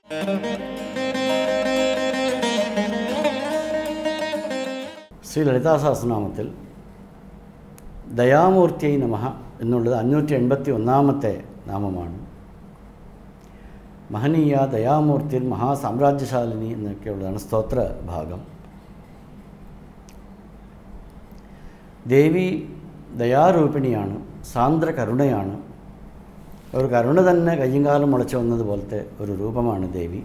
ശ്രീ ലളിതാ സഹസ്രനാമത്തിൽ ദയാമൂർത്തിയായി നമഃ എന്നുള്ളത് അഞ്ഞൂറ്റി എൺപത്തി ഒന്നാമത്തെ നാമമാണ് മഹനീയ ദയാമൂർത്തി മഹാസാമ്രാജ്യശാലിനി എന്നൊക്കെയുള്ളതാണ് സ്തോത്ര ഭാഗം ദേവി ദയാരൂപിണിയാണ് സാന്ദ്ര കരുണയാണ് ഒരു കരുണ തന്നെ കയ്യും കാലം മുളച്ചു വന്നതുപോലത്തെ ഒരു രൂപമാണ് ദേവി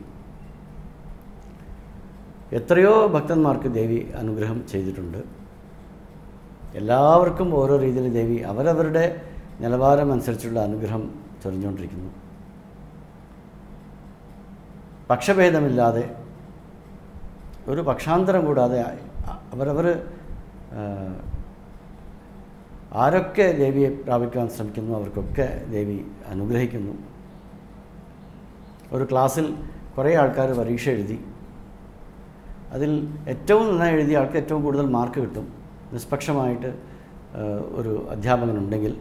എത്രയോ ഭക്തന്മാർക്ക് ദേവി അനുഗ്രഹം ചെയ്തിട്ടുണ്ട് എല്ലാവർക്കും ഓരോ രീതിയിൽ ദേവി അവരവരുടെ നിലവാരം അനുസരിച്ചുള്ള അനുഗ്രഹം ചൊരിഞ്ഞുകൊണ്ടിരിക്കുന്നു പക്ഷഭേദമില്ലാതെ ഒരു പക്ഷാന്തരം കൂടാതെ അവരവർ ആരൊക്കെ ദേവിയെ പ്രാപിക്കാൻ ശ്രമിക്കുന്നു അവർക്കൊക്കെ ദേവി അനുഗ്രഹിക്കുന്നു ഒരു ക്ലാസ്സിൽ കുറേ ആൾക്കാർ പരീക്ഷ എഴുതി അതിൽ ഏറ്റവും നന്നായി എഴുതിയ ആൾക്ക് ഏറ്റവും കൂടുതൽ മാർക്ക് കിട്ടും നിഷ്പക്ഷമായിട്ട് ആ, ഒരു അധ്യാപകനുണ്ടെങ്കിൽ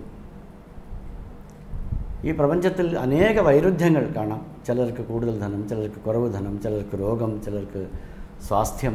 ഈ പ്രപഞ്ചത്തിൽ അനേക വൈരുദ്ധ്യങ്ങൾ കാണാം ചിലർക്ക് കൂടുതൽ ധനം ചിലർക്ക് കുറവ് ധനം ചിലർക്ക് രോഗം ചിലർക്ക് സ്വാസ്ഥ്യം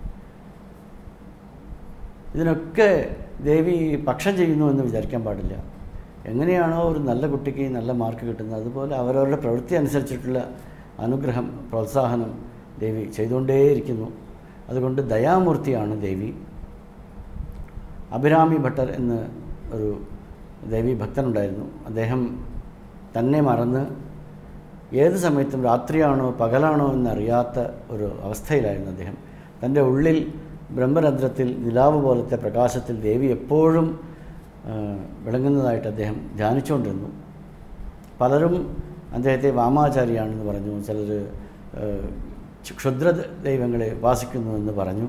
ഇതിനൊക്കെ ദേവി പക്ഷം ചെയ്യുന്നു എന്ന് വിചാരിക്കാൻ പാടില്ല എങ്ങനെയാണോ ഒരു നല്ല കുട്ടിക്ക് നല്ല മാർക്ക് കിട്ടുന്നത് അതുപോലെ അവരവരുടെ പ്രവൃത്തി അനുസരിച്ചിട്ടുള്ള അനുഗ്രഹം പ്രോത്സാഹനം ദേവി ചെയ്തുകൊണ്ടേയിരിക്കുന്നു അതുകൊണ്ട് ദയാമൂർത്തിയാണ് ദേവി അഭിരാമി ഭട്ടർ എന്ന് ഒരു ദേവി ഭക്തനുണ്ടായിരുന്നു അദ്ദേഹം തന്നെ മറന്ന് ഏത് സമയത്തും രാത്രിയാണോ പകലാണോ എന്നറിയാത്ത ഒരു അവസ്ഥയിലായിരുന്നു അദ്ദേഹം തൻ്റെ ഉള്ളിൽ ബ്രഹ്മരന്ധ്രത്തിൽ നിലാവ് പോലത്തെ പ്രകാശത്തിൽ ദേവി എപ്പോഴും ആ, വിളങ്ങുന്നതായിട്ട് അദ്ദേഹം ധ്യാനിച്ചുകൊണ്ടിരുന്നു പലരും അദ്ദേഹത്തെ വാമാചാരിയാണെന്ന് പറഞ്ഞു ചിലർ ക്ഷുദ്ര ദൈവങ്ങളെ ഉപാസിക്കുന്നു എന്ന് പറഞ്ഞു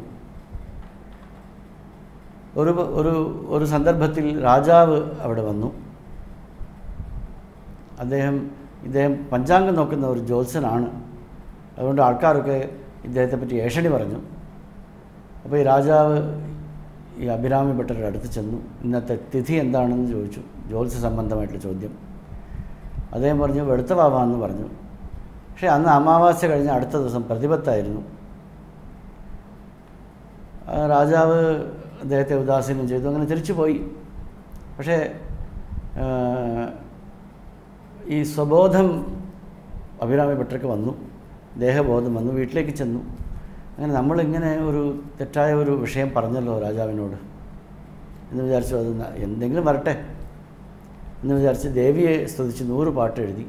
ഒരു ഒരു ഒരു സന്ദർഭത്തിൽ രാജാവ് അവിടെ വന്നു അദ്ദേഹം ഇദ്ദേഹം പഞ്ചാംഗം നോക്കുന്ന ഒരു ജ്യോത്സ്യനാണ് അതുകൊണ്ട് ആൾക്കാരൊക്കെ ഇദ്ദേഹത്തെ പറ്റി ഏഷണി പറഞ്ഞു അപ്പോൾ ഈ രാജാവ് ഈ അഭിരാമി ഭട്ടരുടെ അടുത്ത് ചെന്നു ഇന്നത്തെ തിഥി എന്താണെന്ന് ചോദിച്ചു ജ്യോത്സ്യ സംബന്ധമായിട്ടുള്ള ചോദ്യം അദ്ദേഹം പറഞ്ഞു വെളുത്ത വാവാന്ന് പറഞ്ഞു പക്ഷേ അന്ന് അമാവാസ്യ കഴിഞ്ഞ അടുത്ത ദിവസം പ്രതിപത്തായിരുന്നു ആ രാജാവ് അദ്ദേഹത്തെ ഉദാസീനം ചെയ്തു അങ്ങനെ തിരിച്ചു പോയി പക്ഷേ ആ, ഈ സ്വബോധം അഭിരാമി ഭട്ടർക്ക് വന്നു ദേഹബോധം വന്നു വീട്ടിലേക്ക് ചെന്നു അങ്ങനെ നമ്മളിങ്ങനെ ഒരു തെറ്റായ ഒരു വിഷയം പറഞ്ഞല്ലോ രാജാവിനോട് എന്ന് വിചാരിച്ചു അത് ന- എന്തെങ്കിലും വരട്ടെ എന്ന് വിചാരിച്ച് ദേവിയെ സ്തുതിച്ച് നൂറ് പാട്ട് എഴുതി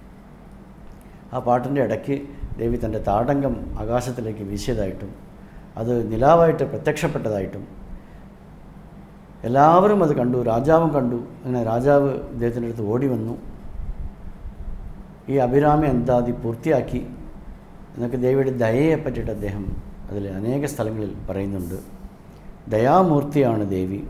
ആ പാട്ടിൻ്റെ ഇടയ്ക്ക് ദേവി തൻ്റെ താടങ്കം ആകാശത്തിലേക്ക് വീശിയതായിട്ടും അത് നിലാവായിട്ട് പ്രത്യക്ഷപ്പെട്ടതായിട്ടും എല്ലാവരും അത് കണ്ടു രാജാവും കണ്ടു അങ്ങനെ രാജാവ് ഇദ്ദേഹത്തിൻ്റെ അടുത്ത് ഓടി വന്നു ഈ അഭിരാമി എന്താതി പൂർത്തിയാക്കി എന്നൊക്കെ ദേവിയുടെ ദയയെ പറ്റിയിട്ട് അദ്ദേഹം അതിൽ അനേക സ്ഥലങ്ങളിൽ പറയുന്നുണ്ട് ദയാമൂർത്തിയാണ് ദേവി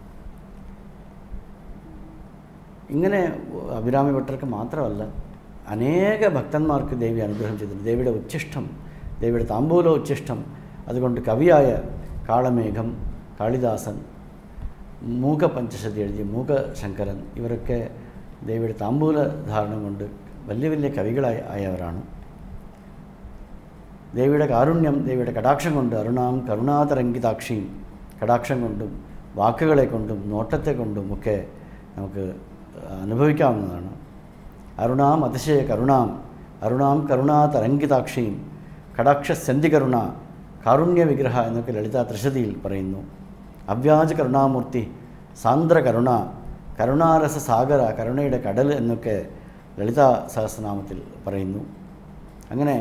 ഇങ്ങനെ അഭിരാമി ഭട്ടർക്ക് മാത്രമല്ല അനേക ഭക്തന്മാർക്ക് ദേവി അനുഗ്രഹം ചെയ്തിട്ടുണ്ട് ദേവിയുടെ ഉച്ഛിഷ്ടം ദേവിയുടെ താമ്പൂല ഉച്ഛിഷ്ടം അതുകൊണ്ട് കവിയായ കാളമേഘം കാളിദാസൻ മൂകപഞ്ചശതി എഴുതിയ മൂകശങ്കരൻ ഇവരൊക്കെ ദേവിയുടെ താമ്പൂല ധാരണം കൊണ്ട് വലിയ വലിയ കവികളായ ആയവരാണ് ദേവിയുടെ കാരുണ്യം ദേവിയുടെ കടാക്ഷം കൊണ്ട് അരുണാം കരുണാതരംഗിതാക്ഷിയും കടാക്ഷം കൊണ്ടും വാക്കുകളെ കൊണ്ടും നോട്ടത്തെ കൊണ്ടും ഒക്കെ നമുക്ക് അനുഭവിക്കാവുന്നതാണ് അരുണാം അതിശയ കരുണാം അരുണാം കരുണാതരംഗിതാക്ഷിയും കടാക്ഷ സന്ധികരുണ കാരുണ്യ വിഗ്രഹ എന്നൊക്കെ ലളിത ത്രിശതിയിൽ പറയുന്നു അവ്യാജ കരുണാമൂർത്തി സാന്ദ്ര കരുണ കരുണാരസ സാഗര കരുണയുടെ കടൽ എന്നൊക്കെ ലളിത സഹസ്രനാമത്തിൽ പറയുന്നു അങ്ങനെ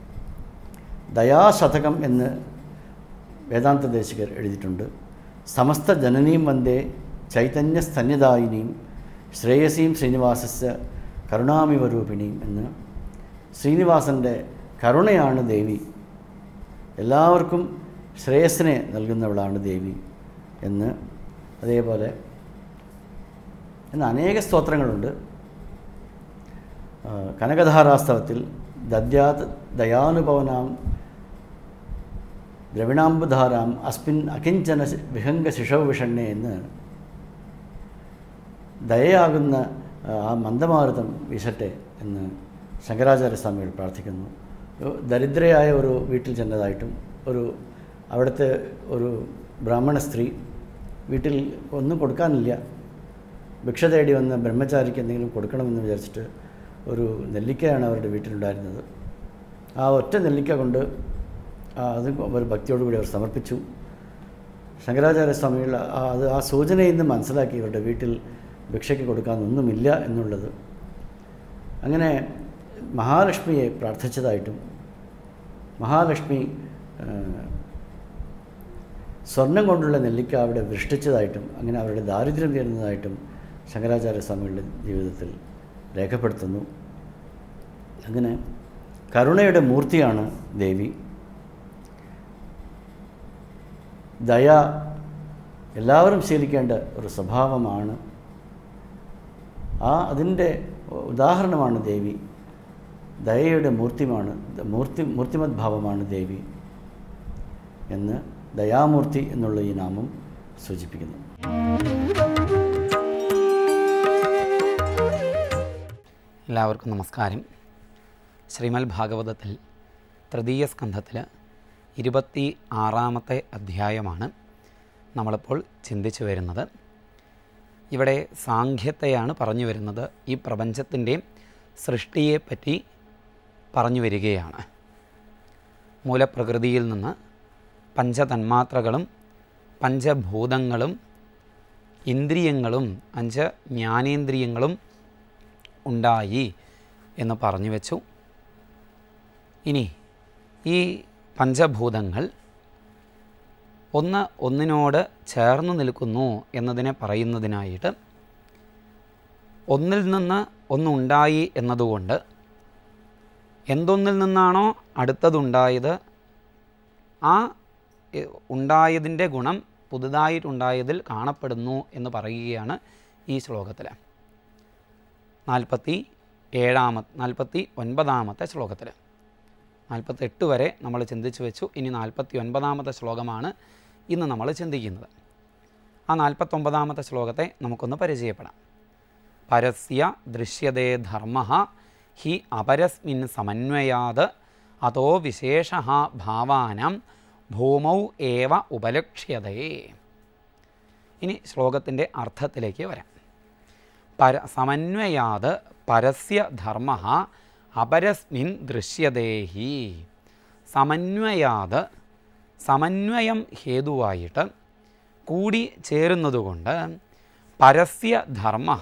ദയാശതകം എന്ന് വേദാന്ത ദേശികർ എഴുതിയിട്ടുണ്ട് സമസ്ത ജനനീം വന്ദേ ചൈതന്യ സ്തന്യദായിനിയും ശ്രേയസീം ശ്രീനിവാസസ്യ കരുണാമിവ രൂപിണിയും എന്ന് ശ്രീനിവാസൻ്റെ കരുണയാണ് ദേവി എല്ലാവർക്കും ശ്രേയസ്സിനെ നൽകുന്നവളാണ് ദേവി എന്ന് അതേപോലെ എന്ന് അനേക സ്തോത്രങ്ങളുണ്ട് ആ, കനകധാരാസ്തവത്തിൽ ദദ്യാത് ദയാനുഭവനാം ദ്രവിണാംബുധാരാം അസ്മിൻ അകിഞ്ചന ശി- വിഹംഗ ശിശവ് വിഷണ്ണെ എന്ന് ദയയാകുന്ന ആ, ആ മന്ദമാരുതം വീശട്ടെ എന്ന് ശങ്കരാചാര്യസ്വാമികൾ പ്രാർത്ഥിക്കുന്നു ദരിദ്രയായ ഒരു വീട്ടിൽ ചെന്നതായിട്ടും ഒരു അവിടുത്തെ ഒരു ബ്രാഹ്മണ സ്ത്രീ വീട്ടിൽ ഒന്നും കൊടുക്കാനില്ല ഭിക്ഷ തേടി വന്ന ബ്രഹ്മചാരിക്ക് എന്തെങ്കിലും കൊടുക്കണമെന്ന് വിചാരിച്ചിട്ട് ഒരു നെല്ലിക്കയാണ് അവരുടെ വീട്ടിലുണ്ടായിരുന്നത് ആ ഒറ്റ നെല്ലിക്ക കൊണ്ട് ആ അത് അവർ ഭക്തിയോടുകൂടി അവർ സമർപ്പിച്ചു ശങ്കരാചാര്യ സ്വാമികൾ ആ അത് ആ സൂചനയിൽ നിന്ന് മനസ്സിലാക്കി ഇവരുടെ വീട്ടിൽ ഭിക്ഷയ്ക്ക് കൊടുക്കാനൊന്നുമില്ല എന്നുള്ളത് അങ്ങനെ മഹാലക്ഷ്മിയെ പ്രാർത്ഥിച്ചതായിട്ടും മഹാലക്ഷ്മി ആ, സ്വർണം കൊണ്ടുള്ള നെല്ലിക്ക അവിടെ വൃഷ്ടിച്ചതായിട്ടും അങ്ങനെ അവരുടെ ദാരിദ്ര്യം തീരുന്നതായിട്ടും ശങ്കരാചാര്യ സ്വാമികളുടെ ജീവിതത്തിൽ രേഖപ്പെടുത്തുന്നു അങ്ങനെ കരുണയുടെ മൂർത്തിയാണ് ദേവി ദയ എല്ലാവരും ശീലിക്കേണ്ട ഒരു സ്വഭാവമാണ് ആ അതിൻ്റെ ഉദാഹരണമാണ് ദേവി ദയയുടെ മൂർത്തിമാണ് മൂർത്തി മൂർത്തിമത് ഭാവമാണ് ദേവി എന്ന് ദയാമൂർത്തി എന്നുള്ള ഈ നാമം സൂചിപ്പിക്കുന്നു എല്ലാവർക്കും നമസ്കാരം ശ്രീമൽ ഭാഗവതത്തിൽ തൃതീയ സ്കന്ധത്തിൽ ഇരുപത്തി ആറാമത്തെ അധ്യായമാണ് നമ്മളിപ്പോൾ ചിന്തിച്ചു വരുന്നത് ഇവിടെ സാഖ്യത്തെയാണ് പറഞ്ഞു വരുന്നത് ഈ പ്രപഞ്ചത്തിൻ്റെ സൃഷ്ടിയെപ്പറ്റി പറഞ്ഞു വരികയാണ് മൂലപ്രകൃതിയിൽ നിന്ന് പഞ്ചതന്മാത്രകളും പഞ്ചഭൂതങ്ങളും ഇന്ദ്രിയങ്ങളും അഞ്ച് ജ്ഞാനേന്ദ്രിയങ്ങളും ഉണ്ടായി എന്ന് പറഞ്ഞു വെച്ചു ഇനി ഈ പഞ്ചഭൂതങ്ങൾ ഒന്ന് ഒന്നിനോട് ചേർന്ന് നിൽക്കുന്നു എന്നതിനെ പറയുന്നതിനായിട്ട് ഒന്നിൽ നിന്ന് ഒന്നുണ്ടായി എന്നതുകൊണ്ട് എന്തൊന്നിൽ നിന്നാണോ അടുത്തതുണ്ടായത് ആ എ, ഉണ്ടായതിൻ്റെ ഗുണം പുതുതായിട്ടുണ്ടായതിൽ കാണപ്പെടുന്നു എന്ന് പറയുകയാണ് ഈ ശ്ലോകത്തിൽ നാൽപ്പത്തി ഏഴാമത്തെ നാൽപ്പത്തി ഒൻപതാമത്തെ ശ്ലോകത്തിൽ നാൽപ്പത്തെട്ട് വരെ നമ്മൾ ചിന്തിച്ചു വെച്ചു ഇനി നാൽപ്പത്തി ഒൻപതാമത്തെ ശ്ലോകമാണ് ഇന്ന് നമ്മൾ ചിന്തിക്കുന്നത് ആ നാൽപ്പത്തൊമ്പതാമത്തെ ശ്ലോകത്തെ നമുക്കൊന്ന് പരിചയപ്പെടാം പരസ്യ ദൃശ്യതേ ധർമ്മ ഹി അപരസ്മിൻ സമന്വയാത് അതോ വിശേഷ ഭാവാനം ഭൂമൗ ഏവ ഉപലക്ഷ്യതേ ഇനി ശ്ലോകത്തിൻ്റെ അർത്ഥത്തിലേക്ക് വരാം പര സമന്വയാത് പരസ്യ ധർമ്മ അപരസ്മിൻ ദൃശ്യതേഹി സമന്വയാത് സമന്വയം ഹേതുവായിട്ട് കൂടി ചേരുന്നതുകൊണ്ട് പരസ്യ ധർമ്മ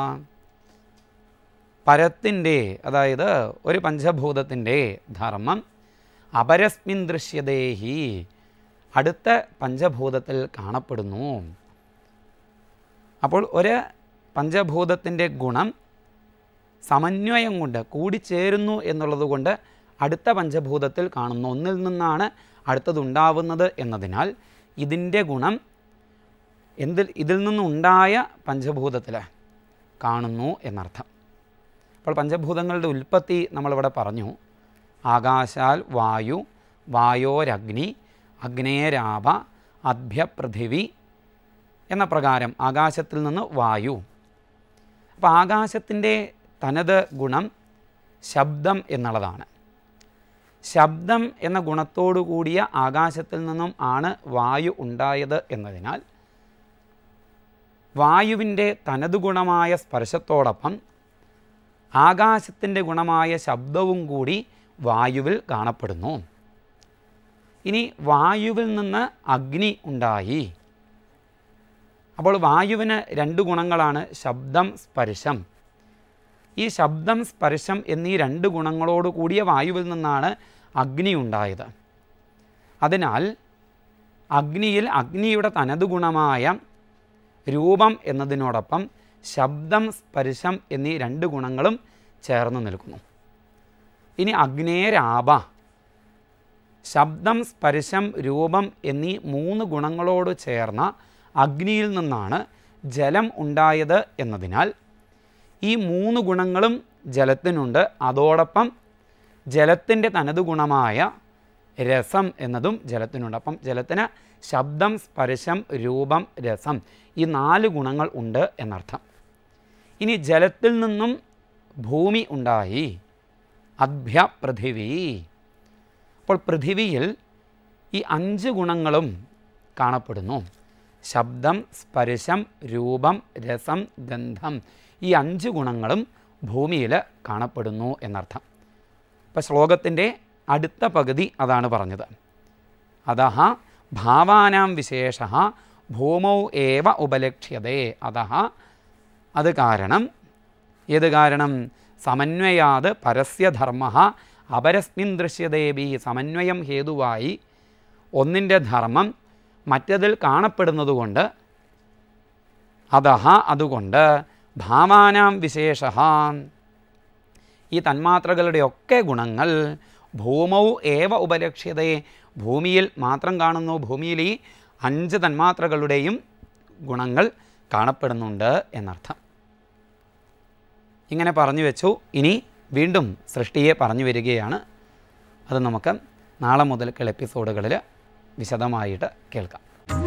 പരത്തിൻ്റെ അതായത് ഒരു പഞ്ചഭൂതത്തിൻ്റെ ധർമ്മം അപരസ്മിൻ ദൃശ്യതേഹി അടുത്ത പഞ്ചഭൂതത്തിൽ കാണപ്പെടുന്നു അപ്പോൾ ഒരു പഞ്ചഭൂതത്തിൻ്റെ ഗുണം സമന്വയം കൊണ്ട് കൂടിച്ചേരുന്നു എന്നുള്ളത് കൊണ്ട് അടുത്ത പഞ്ചഭൂതത്തിൽ കാണുന്നു ഒന്നിൽ നിന്നാണ് അടുത്തതുണ്ടാവുന്നത് എന്നതിനാൽ ഇതിൻ്റെ ഗുണം എന്തിൽ ഇതിൽ നിന്നുണ്ടായ പഞ്ചഭൂതത്തിൽ കാണുന്നു എന്നർത്ഥം അപ്പോൾ പഞ്ചഭൂതങ്ങളുടെ ഉൽപ്പത്തി നമ്മളിവിടെ പറഞ്ഞു ആകാശാൽ വായു വായോരഗ്നി അഗ്നേരാപ അഭ്യപൃഥിവി എന്ന പ്രകാരം ആകാശത്തിൽ നിന്ന് വായു അപ്പോൾ ആകാശത്തിൻ്റെ തനത് ഗുണം ശബ്ദം എന്നുള്ളതാണ് ശബ്ദം എന്ന ഗുണത്തോടു കൂടിയ ആകാശത്തിൽ നിന്നും ആണ് വായു ഉണ്ടായത് എന്നതിനാൽ വായുവിൻ്റെ തനതു ഗുണമായ സ്പർശത്തോടൊപ്പം ആകാശത്തിൻ്റെ ഗുണമായ ശബ്ദവും കൂടി വായുവിൽ കാണപ്പെടുന്നു ഇനി വായുവിൽ നിന്ന് അഗ്നി ഉണ്ടായി അപ്പോൾ വായുവിന് രണ്ട് ഗുണങ്ങളാണ് ശബ്ദം സ്പർശം ഈ ശബ്ദം സ്പർശം എന്നീ രണ്ട് ഗുണങ്ങളോട് കൂടിയ വായുവിൽ നിന്നാണ് അഗ്നി ഉണ്ടായത് അതിനാൽ അഗ്നിയിൽ അഗ്നിയുടെ തനതു ഗുണമായ രൂപം എന്നതിനോടൊപ്പം ശബ്ദം സ്പർശം എന്നീ രണ്ട് ഗുണങ്ങളും ചേർന്ന് നിൽക്കുന്നു ഇനി അഗ്നേരാപ ശബ്ദം സ്പർശം രൂപം എന്നീ മൂന്ന് ഗുണങ്ങളോട് ചേർന്ന അഗ്നിയിൽ നിന്നാണ് ജലം ഉണ്ടായത് എന്നതിനാൽ ഈ മൂന്ന് ഗുണങ്ങളും ജലത്തിനുണ്ട് അതോടൊപ്പം ജലത്തിൻ്റെ തനതു ഗുണമായ രസം എന്നതും ജലത്തിനുണ്ട് അപ്പം ജലത്തിന് ശബ്ദം സ്പർശം രൂപം രസം ഈ നാല് ഗുണങ്ങൾ ഉണ്ട് എന്നർത്ഥം ഇനി ജലത്തിൽ നിന്നും ഭൂമി ഉണ്ടായി അഭ്യ പൃഥിവി അപ്പോൾ പൃഥിവിയിൽ ഈ അഞ്ച് ഗുണങ്ങളും കാണപ്പെടുന്നു ശബ്ദം സ്പർശം രൂപം രസം ഗന്ധം ഈ അഞ്ച് ഗുണങ്ങളും ഭൂമിയിൽ കാണപ്പെടുന്നു എന്നർത്ഥം ഇപ്പോൾ ശ്ലോകത്തിൻ്റെ അടുത്ത പകുതി അതാണ് പറഞ്ഞത് അതഹ ഭാവാനാം വിശേഷ ഭൂമൗ ഏവ ഉപലക്ഷ്യതേ അതഹ അത് കാരണം ഏത് കാരണം സമന്വയാത് പരസ്യധർമ്മ അപരസ്മിൻ ദൃശ്യദേവി സമന്വയം ഹേതുവായി ഒന്നിൻ്റെ ധർമ്മം മറ്റതിൽ കാണപ്പെടുന്നതുകൊണ്ട് അതഹ അതുകൊണ്ട് ഭാവാനാം വിശേഷ ഈ തന്മാത്രകളുടെയൊക്കെ ഗുണങ്ങൾ ഭൂമൗ ഏവ ഉപലക്ഷ്യതയെ ഭൂമിയിൽ മാത്രം കാണുന്നു ഭൂമിയിൽ ഈ അഞ്ച് തന്മാത്രകളുടെയും ഗുണങ്ങൾ കാണപ്പെടുന്നുണ്ട് എന്നർത്ഥം ഇങ്ങനെ പറഞ്ഞു വെച്ചു ഇനി വീണ്ടും സൃഷ്ടിയെ പറഞ്ഞു വരികയാണ് അത് നമുക്ക് നാളെ മുതൽക്കുള്ള എപ്പിസോഡുകളിൽ വിശദമായിട്ട് കേൾക്കാം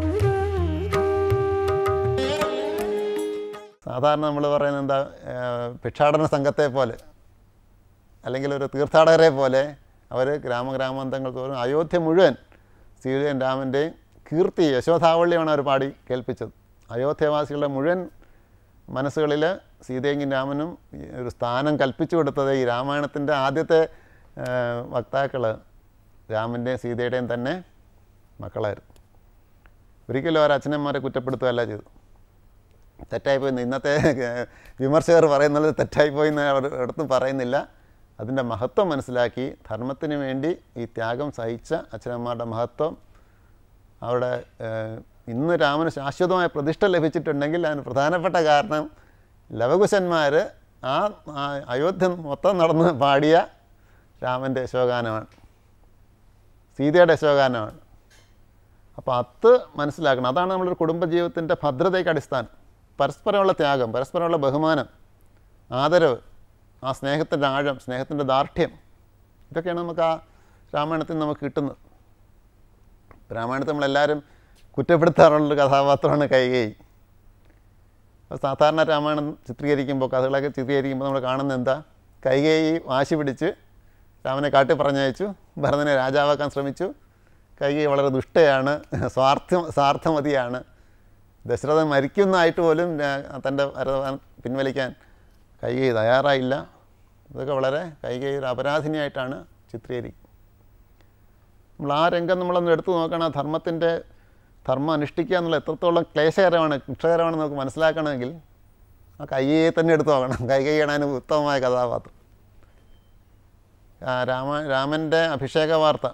സാധാരണ നമ്മൾ പറയുന്നത് എന്താ ഏഹ് ഭിക്ഷാടന സംഘത്തെ പോലെ അല്ലെങ്കിൽ ഒരു തീർത്ഥാടകരെ പോലെ അവർ ഗ്രാമഗ്രാമാന്തങ്ങൾ തോറും അയോധ്യ മുഴുവൻ സീതയും രാമൻ്റെയും കീർത്തി യശോധാവള്ളിയാണ് അവർ പാടി കേൾപ്പിച്ചത് അയോധ്യവാസികളുടെ മുഴുവൻ മനസ്സുകളിൽ സീതയും രാമനും ഈ ഒരു സ്ഥാനം കൽപ്പിച്ചു കൊടുത്തത് ഈ രാമായണത്തിൻ്റെ ആദ്യത്തെ വക്താക്കൾ രാമൻ്റെയും സീതയുടെയും തന്നെ മക്കളായിരുന്നു ഒരിക്കലും അവർ അച്ഛനന്മാരെ കുറ്റപ്പെടുത്തുകയല്ല ചെയ്തു തെറ്റായിപ്പോയി എന്ന് ഇന്നത്തെ വിമർശകർ പറയുന്നത് തെറ്റായിപ്പോയി എന്ന് അവർ ഒരിടത്തും പറയുന്നില്ല അതിൻ്റെ മഹത്വം മനസ്സിലാക്കി ധർമ്മത്തിന് വേണ്ടി ഈ ത്യാഗം സഹിച്ച അച്ഛനമ്മമാരുടെ മഹത്വം അവിടെ ഏഹ്, ഇന്ന് രാമന് ശാശ്വതമായ പ്രതിഷ്ഠ ലഭിച്ചിട്ടുണ്ടെങ്കിൽ അതിന് പ്രധാനപ്പെട്ട കാരണം ലവകുശന്മാർ ആ ആ അയോധ്യ മൊത്തം നടന്ന് പാടിയ രാമൻ്റെ യശോഗാനമാണ് സീതയുടെ യശോഗാനമാണ് അപ്പോൾ അത് മനസ്സിലാക്കണം അതാണ് നമ്മളൊരു കുടുംബജീവിതത്തിൻ്റെ ഭദ്രതയ്ക്ക് അടിസ്ഥാനം പരസ്പരമുള്ള ത്യാഗം പരസ്പരമുള്ള ബഹുമാനം ആദരവ് ആ സ്നേഹത്തിൻ്റെ ആഴം സ്നേഹത്തിൻ്റെ ദാർഢ്യം ഇതൊക്കെയാണ് നമുക്ക് ആ രാമായണത്തിൽ നിന്ന് നമുക്ക് കിട്ടുന്നത് രാമായണത്തിൽ നമ്മളെല്ലാവരും കുറ്റപ്പെടുത്താറുള്ളൊരു കഥാപാത്രമാണ് കൈകേയി അപ്പോൾ സാധാരണ രാമായണം ചിത്രീകരിക്കുമ്പോൾ കഥകളൊക്കെ ചിത്രീകരിക്കുമ്പോൾ നമ്മൾ കാണുന്നത് എന്താ കൈകേയി വാശി പിടിച്ച് രാമനെ കാട്ടി പറഞ്ഞയച്ചു ഭരതനെ രാജാവാക്കാൻ ശ്രമിച്ചു കൈകേയി വളരെ ദുഷ്ടയാണ് സ്വാർത്ഥ സ്വാർത്ഥമതിയാണ് ദശരഥൻ മരിക്കുന്നതായിട്ട് പോലും രാ- തൻ്റെ ഭരതൻ പിൻവലിക്കാൻ കൈകേയി തയ്യാറായില്ല ഇതൊക്കെ വളരെ കൈകേയി ഒരു അപരാധിനിയായിട്ടാണ് ചിത്രീകരിക്കുന്നത് നമ്മൾ ആ രംഗം നമ്മളൊന്ന് എടുത്തു നോക്കണം ആ ധർമ്മത്തിൻ്റെ ധർമ്മം അനുഷ്ഠിക്കുക എന്നുള്ള എത്രത്തോളം ക്ലേശകരമാണ് കുക്ഷകരമാണെന്ന് നമുക്ക് മനസ്സിലാക്കണമെങ്കിൽ ആ കൈകയെ തന്നെ എടുത്തു നോക്കണം കൈകൈയാണ് അതിന് ഉത്തമമായ കഥാപാത്രം ആ രാമ രാമൻ്റെ അഭിഷേക വാർത്ത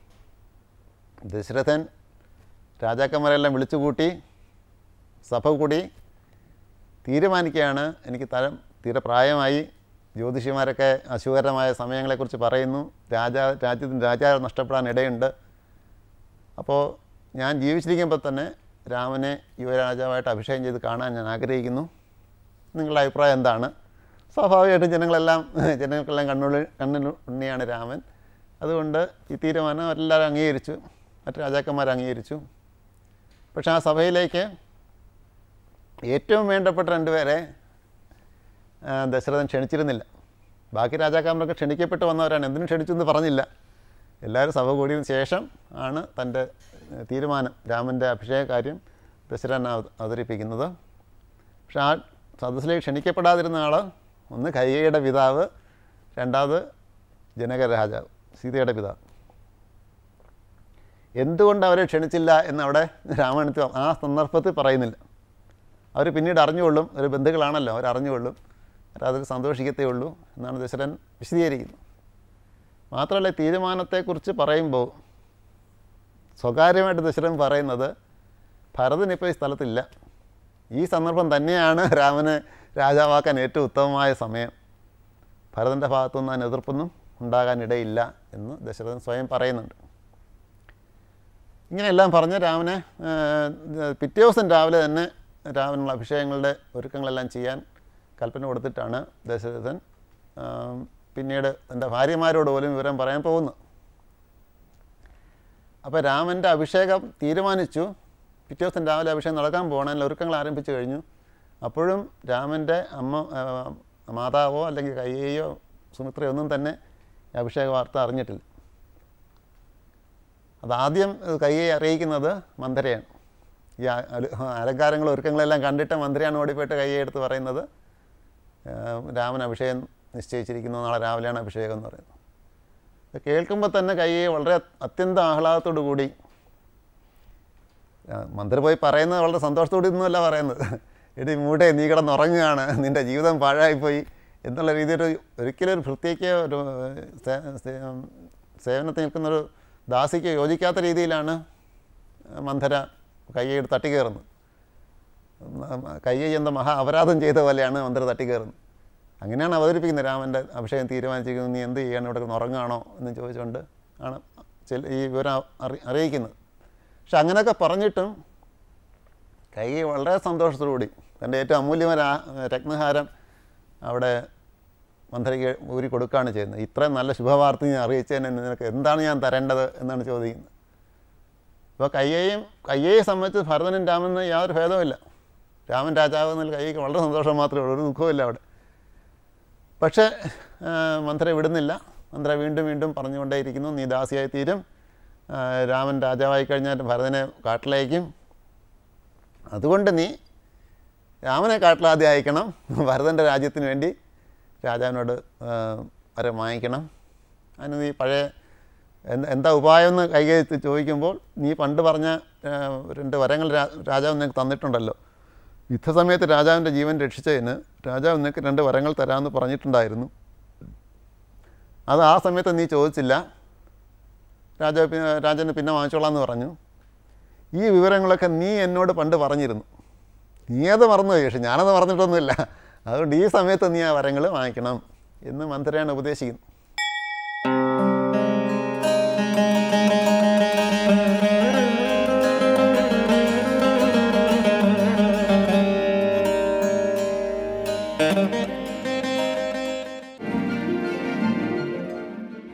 ദശരഥൻ രാജാക്കന്മാരെല്ലാം വിളിച്ചു കൂട്ടി സഭ കൂടി തീരുമാനിക്കുകയാണ് എനിക്ക് തരം തീരെ പ്രായമായി ജ്യോതിഷിമാരൊക്കെ അശുഭകരമായ സമയങ്ങളെക്കുറിച്ച് പറയുന്നു രാജാ രാജ്യത്തിന് രാജാവ് നഷ്ടപ്പെടാൻ ഇടയുണ്ട് അപ്പോൾ ഞാൻ ജീവിച്ചിരിക്കുമ്പോൾ തന്നെ രാമനെ യുവരാജാവായിട്ട് അഭിഷേകം ചെയ്ത് കാണാൻ ഞാൻ ആഗ്രഹിക്കുന്നു നിങ്ങളുടെ അഭിപ്രായം എന്താണ് സ്വാഭാവികമായിട്ടും ജനങ്ങളെല്ലാം ജനങ്ങൾക്കെല്ലാം കണ്ണുള്ളി കണ്ണിൽ ഉണ്ണിയാണ് രാമൻ അതുകൊണ്ട് ഈ തീരുമാനം എല്ലാവരും അംഗീകരിച്ചു മറ്റു രാജാക്കന്മാർ അംഗീകരിച്ചു പക്ഷേ ആ സഭയിലേക്ക് ഏറ്റവും വേണ്ടപ്പെട്ട രണ്ടുപേരെ ആ, ദശരഥൻ ക്ഷണിച്ചിരുന്നില്ല ബാക്കി രാജാക്കന്മാരൊക്കെ ക്ഷണിക്കപ്പെട്ട് വന്നവരാണ് എന്തിനും ക്ഷണിച്ചു എന്ന് പറഞ്ഞില്ല എല്ലാവരും സഭ കൂടിയതിനു ശേഷം ആണ് തൻ്റെ ഏഹ്, തീരുമാനം രാമൻ്റെ അഭിഷേക കാര്യം ദശരഥൻ അവ- അവതരിപ്പിക്കുന്നത് പക്ഷെ ആ സദസ്സിലേക്ക് ക്ഷണിക്കപ്പെടാതിരുന്ന ആൾ ഒന്ന് കൈകയുടെ പിതാവ് രണ്ടാമത് ജനക രാജാവ് സീതയുടെ പിതാവ് എന്തുകൊണ്ട് അവരെ ക്ഷണിച്ചില്ല എന്നവിടെ രാമായണത്തിൽ ആ സന്ദർഭത്തിൽ പറയുന്നില്ല അവർ പിന്നീട് അറിഞ്ഞുകൊള്ളും ഒരു ബന്ധുക്കളാണല്ലോ അവർ അറിഞ്ഞുകൊള്ളും അവരത് സന്തോഷിക്കത്തേ ഉള്ളൂ എന്നാണ് ദശരഥൻ വിശദീകരിക്കുന്നത് മാത്രമല്ല ഈ തീരുമാനത്തെക്കുറിച്ച് പറയുമ്പോൾ സ്വകാര്യമായിട്ട് ദശരഥൻ പറയുന്നത് ഭരതൻ ഇപ്പോൾ ഈ സ്ഥലത്തില്ല ഈ സന്ദർഭം തന്നെയാണ് രാമനെ രാജാവാക്കാൻ ഏറ്റവും ഉത്തമമായ സമയം ഭരതൻ്റെ ഭാഗത്തുനിന്ന് അതിന് എതിർപ്പൊന്നും ഉണ്ടാകാനിടയില്ല എന്ന് ദശരഥൻ സ്വയം പറയുന്നുണ്ട് ഇങ്ങനെയെല്ലാം പറഞ്ഞ് രാമനെ ആ, പിറ്റേ ദിവസം രാവിലെ തന്നെ രാമനുള്ള അഭിഷേകങ്ങളുടെ ഒരുക്കങ്ങളെല്ലാം ചെയ്യാൻ കൽപ്പന കൊടുത്തിട്ടാണ് ദശരഥൻ ആ, പിന്നീട് തൻ്റെ ഭാര്യമാരോട് പോലും വിവരം പറയാൻ പോകുന്നത് അപ്പോൾ രാമൻ്റെ അഭിഷേകം തീരുമാനിച്ചു പിറ്റേ ദിവസം രാവിലെ അഭിഷേകം നടക്കാൻ പോകണം അതിനുള്ള ഒരുക്കങ്ങൾ ആരംഭിച്ചു കഴിഞ്ഞു അപ്പോഴും രാമൻ്റെ അമ്മ ആ, മാതാവോ അല്ലെങ്കിൽ കയ്യേയോ സുമിത്രയോ ഒന്നും തന്നെ ഈ അഭിഷേക വാർത്ത അറിഞ്ഞിട്ടില്ല അതാദ്യം കൈയെ അറിയിക്കുന്നത് മന്ദരയാണ് ഈ അ- അല- അലങ്കാരങ്ങളും ഒരുക്കങ്ങളെല്ലാം കണ്ടിട്ട് മന്ത്രിയാണ് ഓടിപ്പോയിട്ട് കൈയെ എടുത്ത് പറയുന്നത് ആ, രാമൻ അഭിഷേകം നിശ്ചയിച്ചിരിക്കുന്നു നാളെ രാവിലെയാണ് അഭിഷേകം എന്ന് പറയുന്നത് ഇത് കേൾക്കുമ്പോൾ തന്നെ കൈയെ വളരെ അത്യന്തം ആഹ്ലാദത്തോടു കൂടി ആ, മന്ത്രി പോയി പറയുന്നത് വളരെ സന്തോഷത്തോടെ ഒന്നുമല്ല പറയുന്നത് എടി മൂടെ നീ കിടന്നുറങ്ങുകയാണ് നിൻ്റെ ജീവിതം പാഴായിപ്പോയി എന്നുള്ള രീതിയിൽ ഒരു ഒരിക്കലും ഒരു പ്രത്യേക ഒരു സേ- സേ- സേവനത്തിൽ നിൽക്കുന്നൊരു ദാസിക്ക് യോജിക്കാത്ത രീതിയിലാണ് മന്ധര കയ്യെടുത്ത് തട്ടിക്കയറുന്നത് കയ്യെ എന്ന മഹാ അപരാധം ചെയ്ത പോലെയാണ് മന്ത്രി തട്ടിക്കയറുന്നത് അങ്ങനെയാണ് അവതരിപ്പിക്കുന്നത് രാമൻ്റെ അഭിഷേകം തീരുമാനിച്ചിരിക്കുന്നത് നീ എന്ത് ചെയ്യണം ഇവിടെ കിടന്ന് ഉറങ്ങുകയാണോ എന്ന് ചോദിച്ചുകൊണ്ട് ആണ് ചില ഈ വിവരം അറി അറിയിക്കുന്നത് പക്ഷെ അങ്ങനെയൊക്കെ പറഞ്ഞിട്ടും കൈ വളരെ സന്തോഷത്തോടുകൂടി തൻ്റെ ഏറ്റവും അമൂല്യമായ ആ- രത്നഹാരം അവിടെ മന്ത്രിക്ക് ഊരി കൊടുക്കുകയാണ് ചെയ്യുന്നത് ഇത്രയും നല്ല ശുഭവാർത്ത ഞാൻ അറിയിച്ചതിന് നിനക്ക് എന്താണ് ഞാൻ തരേണ്ടത് എന്നാണ് ചോദിക്കുന്നത് ഇപ്പോൾ കയ്യേയും കയ്യേയെ സംബന്ധിച്ച് ഭരതനും രാമനും യാതൊരു ഭേദവുമില്ല രാമൻ രാജാവ് എന്നുള്ള കൈക്ക് വളരെ സന്തോഷം മാത്രമേ ഉള്ളൂ ഒരു ദുഃഖവുമില്ല അവിടെ പക്ഷേ ആ, മന്ത്രി വിടുന്നില്ല മന്ത്രി വീണ്ടും വീണ്ടും പറഞ്ഞുകൊണ്ടേയിരിക്കുന്നു നീ ദാസിയായി തീരും ആ, രാമൻ രാജാവായി കഴിഞ്ഞാൽ ഭരതനെ കാട്ടിലയക്കും അതുകൊണ്ട് നീ രാമനെ കാട്ടിലാദ്യം അയക്കണം ഭരതൻ്റെ രാജ്യത്തിന് വേണ്ടി രാജാവിനോട് ആ, വരെ വാങ്ങിക്കണം അതിന് നീ പഴയ എന്ത് എന്താ ഉപായം എന്ന് കൈകഴിച്ച് ചോദിക്കുമ്പോൾ നീ പണ്ട് പറഞ്ഞ ആ, രണ്ട് വരങ്ങൾ രാ- രാജാവ് നിനക്ക് തന്നിട്ടുണ്ടല്ലോ യുദ്ധസമയത്ത് രാജാവിൻ്റെ ജീവൻ രക്ഷിച്ചതിന് രാജാവ് നിനക്ക് രണ്ട് വരങ്ങൾ തരാമെന്ന് പറഞ്ഞിട്ടുണ്ടായിരുന്നു അത് ആ സമയത്ത് നീ ചോദിച്ചില്ല രാജാവ് പിന്നെ രാജന് പിന്നെ വാങ്ങിച്ചോളാം എന്ന് പറഞ്ഞു ഈ വിവരങ്ങളൊക്കെ നീ എന്നോട് പണ്ട് പറഞ്ഞിരുന്നു നീ അത് മറന്നുപോയി പക്ഷെ ഞാനത് മറന്നിട്ടൊന്നുമില്ല അതുകൊണ്ട് ഈ സമയത്ത് നീ ആ വരങ്ങൾ വാങ്ങിക്കണം എന്ന് മന്ത്രിയാണ് ഉപദേശിക്കുന്നത്